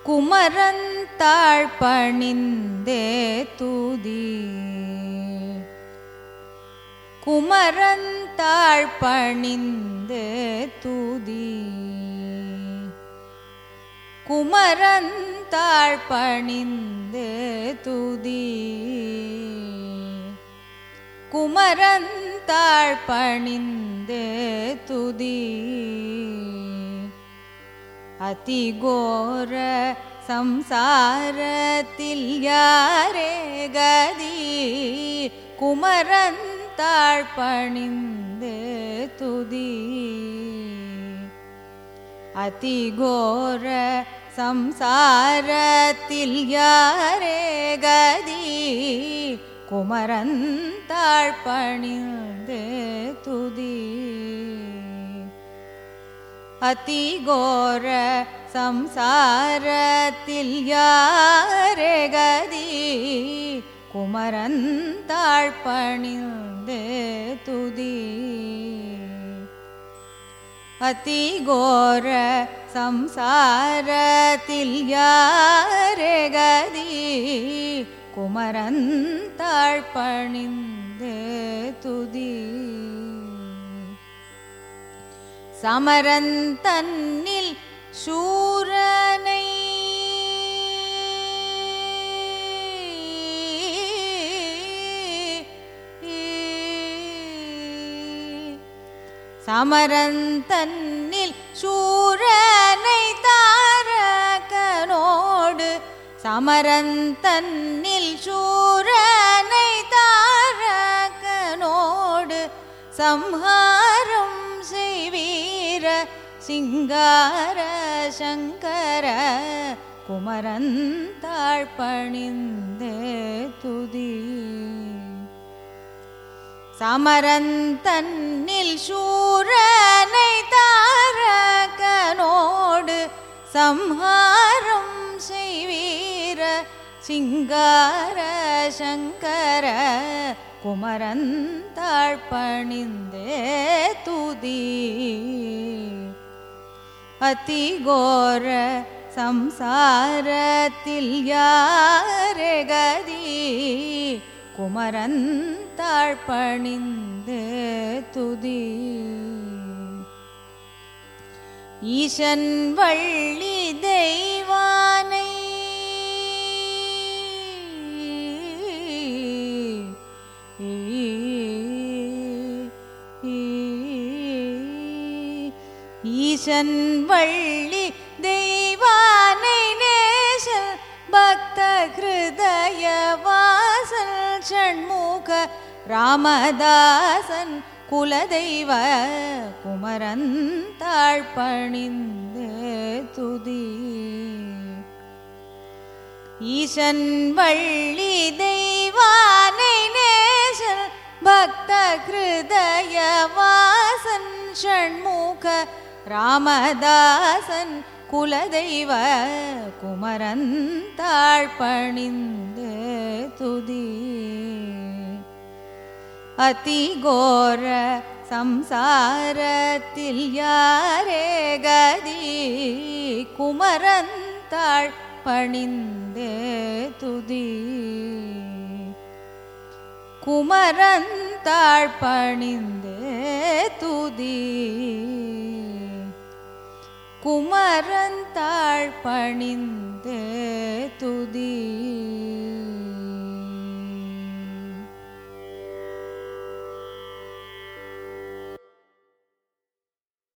குமரந்தாள் பணிந்தே துதி குமரந்தாள் பணிந்தே துதி குமரந்தாள் பணிந்தே துதி குமரந்தாள் பணிந்தே துதி அதிகோர சம்சாரத்தில் யாரே கதி குமரந்தாள் பணிந்தே துதி அதிகோர சம்சாரத்தில் யாரே கதி குமரந்தாள் பணிந்தே துதி அதிகோர சம்சாரத்தில் யாரே கதி குமரந்தாள் பணிந்தே துதி அதிகோர சம்சாரத்தில் யாரே கதி குமரந்தாள் பணிந்தே துதி சமரந்தன்னில் சூரனை சமரந்தன்னில் சூரனை தாரகனோடு சமரந்தன்னில் சூரனை தாரகனோடு சம்ஹாரம் செய்வீர சிங்கார சங்கர குமரந்தாள் பணிந்தே துதி சமரந்தன்னில் சூரனை தாரகனோடு சம்ஹாரம் செய்வீர சிங்கார சங்கர குமரந்தாள் பணிந்தே துதி அதிகோர சம்சாரத்தில் யாரே கதி குமரந்தாள் பணிந்தே துதி ஈசன் வள்ளி தெய்வானை ஈசன் வள்ளி தெய்வானை நேசல் பக்த ஹிருதய வாசல் ஷண்முக ராமதாசன் குலதெய்வ குமரந்தாள் பணிந்தே துதி ஈசன் வள்ளி தெய்வானை நேசல் பக்த ஹிருதய வாசன் ஷண்முக ராமதாசன் குலதெய்வ குமரந்தாள் பணிந்தே துதி அதிகோர சம்சாரத்தில் யாரே கதி குமரந்தாள் பணிந்தே துதி குமரந்தாள் பணிந்தே துதி குமரந்தாள் பணிந்தே துதி